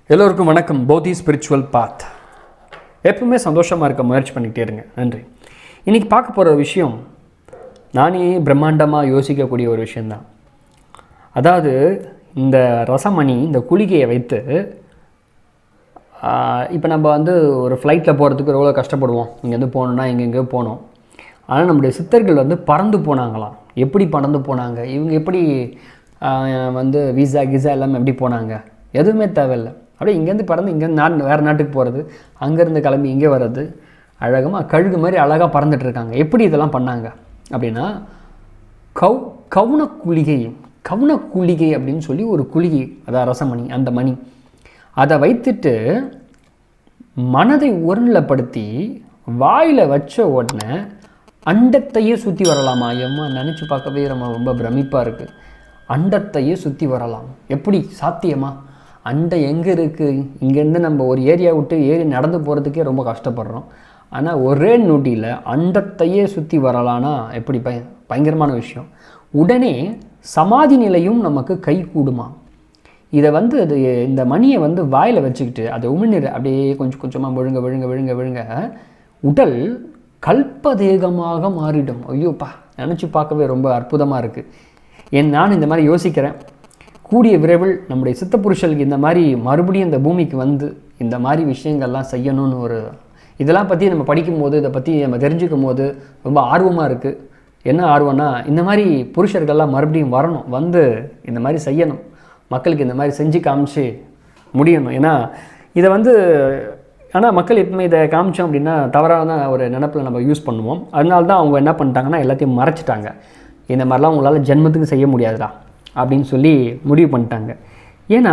எல்லோருக்கும் வணக்கம் போதி ஸ்பிரிச்சுவல் பாத் எப்பவுமே சந்தோஷமாக இருக்க முயற்சி பண்ணிக்கிட்டே இருங்க நன்றி இன்றைக்கி பார்க்க போகிற விஷயம் நானே பிரம்மாண்டமாக யோசிக்கக்கூடிய ஒரு விஷயந்தான் அதாவது இந்த ரசமணி இந்த குளிகையை வைத்து இப்போ நம்ம வந்து ஒரு ஃப்ளைட்டில் போகிறதுக்கு எவ்வளோ கஷ்டப்படுவோம் இங்கேருந்து போகணுன்னா எங்கெங்கேயோ போனோம் ஆனால் நம்முடைய சித்தர்கள் வந்து பறந்து போனாங்களாம் எப்படி பறந்து போனாங்க இவங்க எப்படி ஆஹ், வந்து விசா கிசா எல்லாமே எப்படி போனாங்க எதுவுமே தேவையில்லை அப்படியே இங்கேருந்து பறந்து இங்கேருந்து நாடு வேறு நாட்டுக்கு போகிறது அங்கேருந்து கிளம்பி இங்கே வர்றது அழகமாக கழுகு மாதிரி அழகாக பறந்துட்டு இருக்காங்க எப்படி இதெல்லாம் பண்ணாங்க அப்படின்னா கவ் கவுன குளிகை கவுன குளிகை அப்படின்னு சொல்லி ஒரு குளிகை அதான் ரசமணி அந்த மணி அதை வைத்துட்டு மனதை ஒருநிலைப்படுத்தி வாயில் வச்ச உடனே அண்டத்தையே சுற்றி வரலாமா எம்மா நினச்சி பார்க்கவே நம்ம ரொம்ப பிரமிப்பாக இருக்குது அண்டத்தையே சுற்றி வரலாம் எப்படி சாத்தியமா அண்டம் எங்கே இருக்குது இங்கேருந்து நம்ம ஒரு ஏரியா விட்டு ஏறி நடந்து போகிறதுக்கே ரொம்ப கஷ்டப்படுறோம் ஆனால் ஒரே நொடியில் அண்டத்தையே சுற்றி வரலான்னா எப்படி பய பயங்கரமான விஷயம் உடனே சமாதி நிலையும் நமக்கு கை கூடுமா இதை வந்து அது இந்த மணியை வந்து வாயில் வச்சுக்கிட்டு அதை உமிழ்நீர் அப்படியே கொஞ்சம் கொஞ்சமாக விழுங்க விழுங்க விழுங்க விழுங்க உடல் கல்பதேகமாக மாறிடும் ஐயோப்பா நினச்சி பார்க்கவே ரொம்ப அற்புதமாக இருக்குது என் நான் இந்த மாதிரி யோசிக்கிறேன் கூடிய விரைவில் நம்முடைய சித்த புருஷர்களுக்கு இந்த மாதிரி மறுபடியும் இந்த பூமிக்கு வந்து இந்த மாதிரி விஷயங்கள்லாம் செய்யணும்னு ஒரு இதெல்லாம் பற்றி நம்ம படிக்கும்போது இதை பற்றி நம்ம தெரிஞ்சுக்கும் போது ரொம்ப ஆர்வமாக இருக்குது என்ன ஆர்வம்னா இந்த மாதிரி புருஷர்கள்லாம் மறுபடியும் வரணும் வந்து இந்த மாதிரி செய்யணும் மக்களுக்கு இந்த மாதிரி செஞ்சு காமிச்சு முடியணும் ஏன்னா இதை வந்து ஆனால் மக்கள் எப்பவுமே இதை காமிச்சோம் அப்படின்னா தவறான ஒரு நினப்பில் நம்ம யூஸ் பண்ணுவோம் அதனால தான் அவங்க என்ன பண்ணிட்டாங்கன்னா எல்லாத்தையும் மறைச்சிட்டாங்க இந்த மாதிரிலாம் உங்களால் ஜென்மத்துக்கு செய்ய முடியாதுடா அப்படின்னு சொல்லி முடிவு பண்ணிட்டாங்க ஏன்னா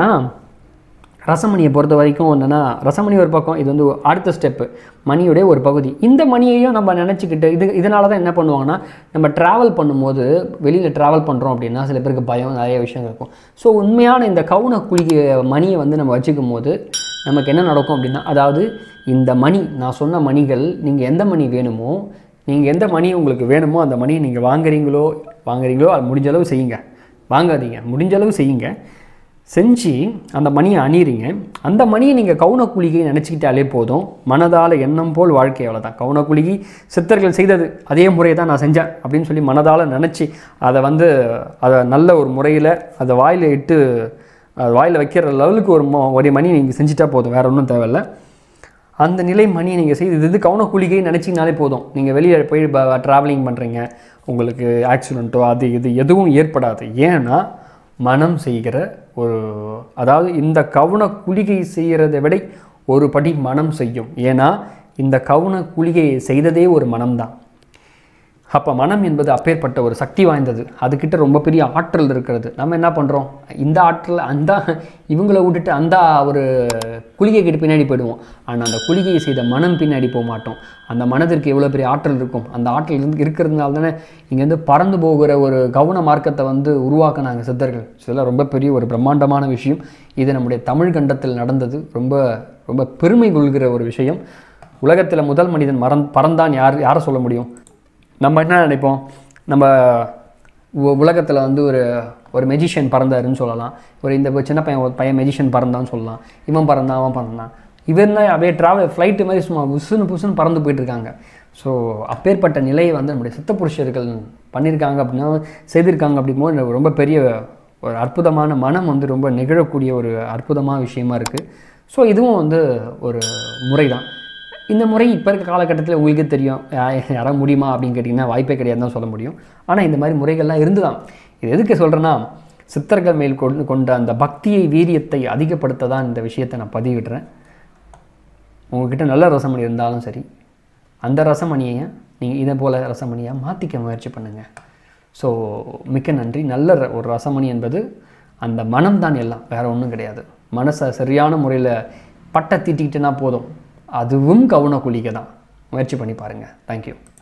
ரசமணியை பொறுத்த வரைக்கும் என்னென்னா ரசமணி ஒரு பக்கம் இது வந்து அடுத்த ஸ்டெப்பு மணியுடைய ஒரு பகுதி இந்த மணியையும் நம்ம நினச்சிக்கிட்டு இது இதனால தான் என்ன பண்ணுவாங்கன்னா நம்ம ட்ராவல் பண்ணும்போது வெளியில் ட்ராவல் பண்ணுறோம் அப்படின்னா சில பேருக்கு பயம் நிறைய விஷயங்கள் இருக்கும் ஸோ உண்மையான இந்த கவுன குளிகை மணியை வந்து நம்ம வச்சுக்கும் போது நமக்கு என்ன நடக்கும் அப்படின்னா அதாவது இந்த மணி நான் சொன்ன மணிகள் நீங்கள் எந்த மணி வேணுமோ நீங்கள் எந்த மணி உங்களுக்கு வேணுமோ அந்த மணியை நீங்கள் வாங்குறீங்களோ வாங்குறீங்களோ அது முடிஞ்ச அளவு செய்யுங்க வாங்காதீங்க முடிஞ்ச அளவு செய்யுங்க செஞ்சு அந்த மணியை அணியிறீங்க அந்த மணியை நீங்கள் கவுன குளிகை நினச்சிக்கிட்டாலே போதும் மனதால் எண்ணம் போல் வாழ்க்கை அவ்வளோதான் கவுன குளிகை சித்தர்கள் செய்தது அதே முறையை தான் நான் செஞ்சேன் அப்படின்னு சொல்லி மனதால் நினச்சி அதை வந்து அதை நல்ல ஒரு முறையில் அதை வாயில் இட்டு அது வாயில் வைக்கிற லெவலுக்கு ஒரு மொ- ஒரு மணி நீங்கள் செஞ்சுட்டா போதும் வேறு ஒன்றும் தேவையில்லை அந்த நிலை மணியை நீங்கள் செய்து இது இது கவுன குளிகை நினச்சிங்கனாலே போதும் நீங்கள் வெளியே போய் ட்ராவலிங் பண்ணுறீங்க உங்களுக்கு ஆக்சிடெண்ட்டோ அது இது எதுவும் ஏற்படாது ஏன்னா மனம் செய்கிற ஒரு அதாவது இந்த கவுன குளிகை செய்கிறதை விட ஒரு படி மனம் செய்யும் ஏன்னா இந்த கவுன குளிகையை செய்ததே ஒரு மனம்தான் அப்போ மனம் என்பது அப்பேற்பட்ட ஒரு சக்தி வாய்ந்தது அதுக்கிட்ட ரொம்ப பெரிய ஆற்றல் இருக்கிறது நம்ம என்ன பண்ணுறோம் இந்த ஆற்றல் அந்த இவங்கள விட்டுட்டு அந்த ஒரு குளிகை கிட்ட பின்னாடி போயிடுவோம் ஆனால் அந்த குளிகையை செய்த மனம் பின்னாடி போக மாட்டோம் அந்த மனதிற்கு எவ்வளோ பெரிய ஆற்றல் இருக்கும் அந்த ஆற்றல் இருந்து இருக்கிறதுனால தானே இங்கேருந்து பறந்து போகிற ஒரு கவன மார்க்கத்தை வந்து உருவாக்குனாங்க சித்தர்கள் இதெல்லாம் ரொம்ப பெரிய ஒரு பிரம்மாண்டமான விஷயம் இது நம்முடைய தமிழ் கண்டத்தில் நடந்தது ரொம்ப ரொம்ப பெருமை கொள்கிற ஒரு விஷயம் உலகத்தில் முதல் மனிதன் மறந் பறந்தான் யார் யாரை சொல்ல முடியும் நம்ம என்ன நினைப்போம் நம்ம உலகத்தில் வந்து ஒரு ஒரு மெஜிஷியன் பறந்தாருன்னு சொல்லலாம் ஒரு இந்த சின்ன பையன் ஒரு பையன் மெஜிஷியன் பறந்தான்னு சொல்லலாம் இவன் பறந்தான் அவன் பறந்தான் இவன் தான் அப்படியே ட்ராவல் ஃப்ளைட்டு மாதிரி சும்மா புசுன்னு புசுன்னு பறந்து போயிட்டுருக்காங்க ஸோ அப்பேற்பட்ட நிலையை வந்து நம்முடைய சித்த புருஷர்கள் பண்ணியிருக்காங்க அப்படின்னா செய்திருக்காங்க அப்படிங்கும்போது எனக்கு ரொம்ப பெரிய ஒரு அற்புதமான மனம் வந்து ரொம்ப நிகழக்கூடிய ஒரு அற்புதமான விஷயமா இருக்குது ஸோ இதுவும் வந்து ஒரு முறை தான் இந்த முறை இப்போ இருக்க காலகட்டத்தில் உங்களுக்கே தெரியும் யா- யாராவது முடியுமா அப்படின்னு கேட்டிங்கன்னா வாய்ப்பே கிடையாது தான் சொல்ல முடியும் ஆனால் இந்த மாதிரி முறைகள்லாம் இருந்துதான் இது எதுக்கு சொல்கிறேன்னா சித்தர்கள் மேல் கொண்டு கொண்ட அந்த பக்தியை வீரியத்தை அதிகப்படுத்த தான் இந்த விஷயத்தை நான் பதிவிடுறேன் உங்ககிட்ட நல்ல ரசமணி இருந்தாலும் சரி அந்த ரசமணியை நீங்கள் இதை போல் ரசமணியாக மாற்றிக்க முயற்சி பண்ணுங்கள் ஸோ மிக்க நன்றி நல்ல ர- ஒரு ரசமணி என்பது அந்த மனம் தான் எல்லாம் வேறு ஒன்றும் கிடையாது மனசை சரியான முறையில் பட்டை தீட்டிக்கிட்டேன்னா போதும் அதுவும் கவுன குளிக்க தான் முயற்சி பண்ணி பாருங்கள் தேங்க்யூ